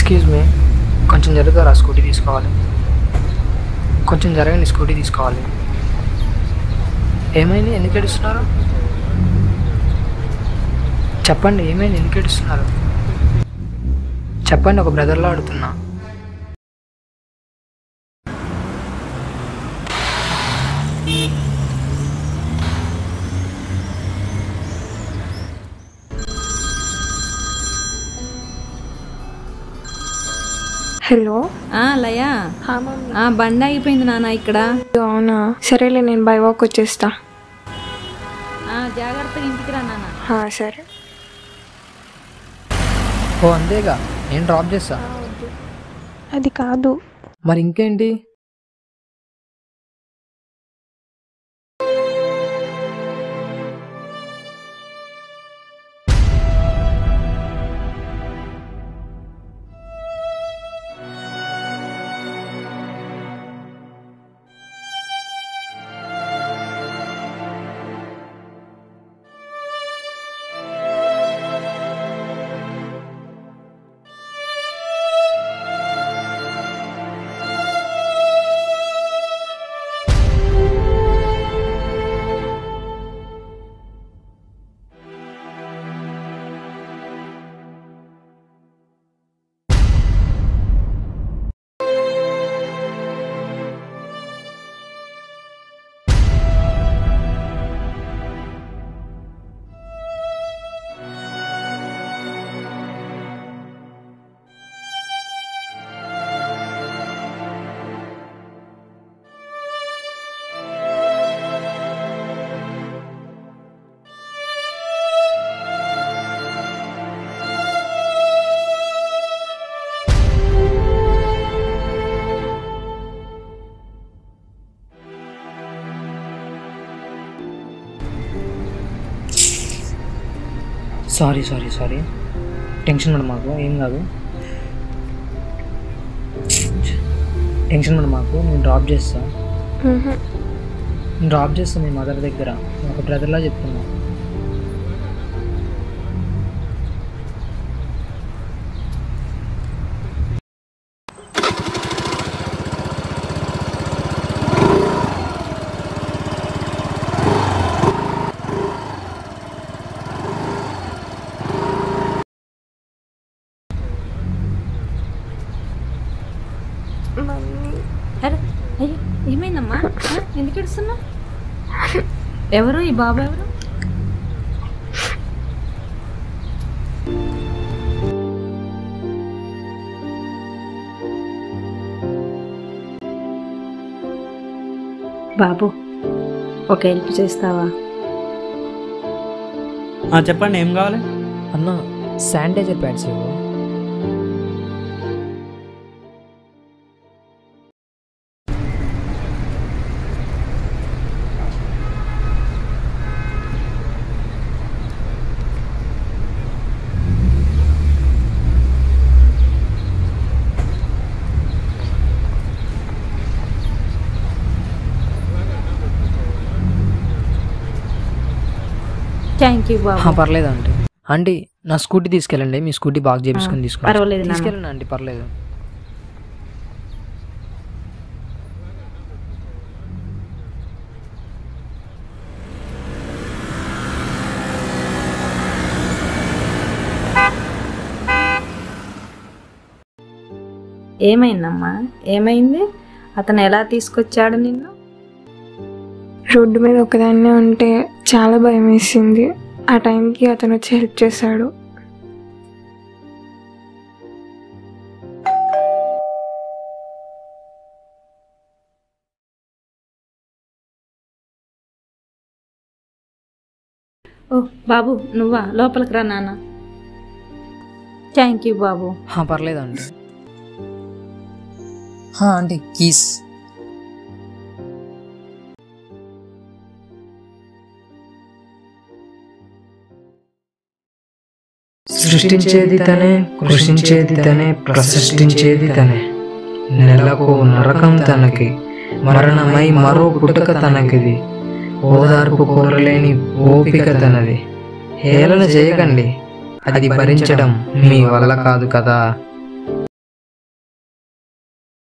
Excuse me కొంచెం జరుగుతారా scooty తీసుకోవాలి కొంచెం జరగండి స్కూటీ తీసుకోవాలి ఏమైంది ఎందుకు ఏడుస్తున్నారు చెప్పండి ఏమైంది ఎందుకు ఏడుస్తున్నారు చెప్పండి ఒక బ్రదర్లా అడుగుతున్నా హలో ఆ లయ హా మమ్మీ ఆ బండి ఆగిపోయింది నాన్న ఇక్కడ అవునా సరేలే నేను బై వాక్ వచ్చేస్తా ఆ జాగ్రత్తగా ఇంటికి రా నాన్న హా, సరే ఓ అంతేగా నేను డ్రాప్ చేస్తా అది కాదు మరి ఇంకేంటి సారీ సారీ సారీ టెన్షన్ పడ మాకు ఏం కాదు టెన్షన్ పడ మాకు నేను డ్రాప్ చేస్తా మ్హూ. నేను డ్రాప్ చేస్తాను మీ మదర్ దగ్గర ఒక బ్రదర్లా చెప్తున్నా మమ్మీ అరే అయ్యో ఏమైందమ్మా ఆ, ఎందుకు ఏడుస్తున్నావు ఎవరు ఈ బాబు ఎవరు బాబు ఒక హెల్ప్ చేస్తావా ఆ, చెప్పండి ఏం కావాలి అన్న శానిటైజర్ ప్యాడ్స్ ఇవ్వు థ్యాంక్ యూ బాబు పర్లేదు ఆంటీ ఆంటీ నా స్కూటీ తీసుకెళ్ళండి మీ స్కూటీ బాగా చేపించుకొని తీసుకుని పర్వాలేదు నాన్న. తీసుకెళ్ళండి ఆంటీ పర్లేదు ఏమైందమ్మా ఏమైంది అతను ఎలా తీసుకొచ్చాడు నిన్ను రోడ్డు మీద ఒకదాన్నే ఉంటే చాలా భయం వేసింది ఆ టైంకి అతను వచ్చి హెల్ప్ చేశాడు ఓ బాబు నువ్వా లోపలికి రా నాన్న థ్యాంక్ యూ బాబు హా, పర్లేదు ఆంటీ హా, ఆంటీ కీస్ సృష్టించేది తనే కృషించేది తనే ప్రసృష్టించేది తనే నెలకు నరకం తనకి మరణమై మరో పుట్టుక తనకిది ఓదార్పు కోరలేని ఓపిక తనది హేళన చేయకండి అది భరించడం మీ వల్ల కాదు కదా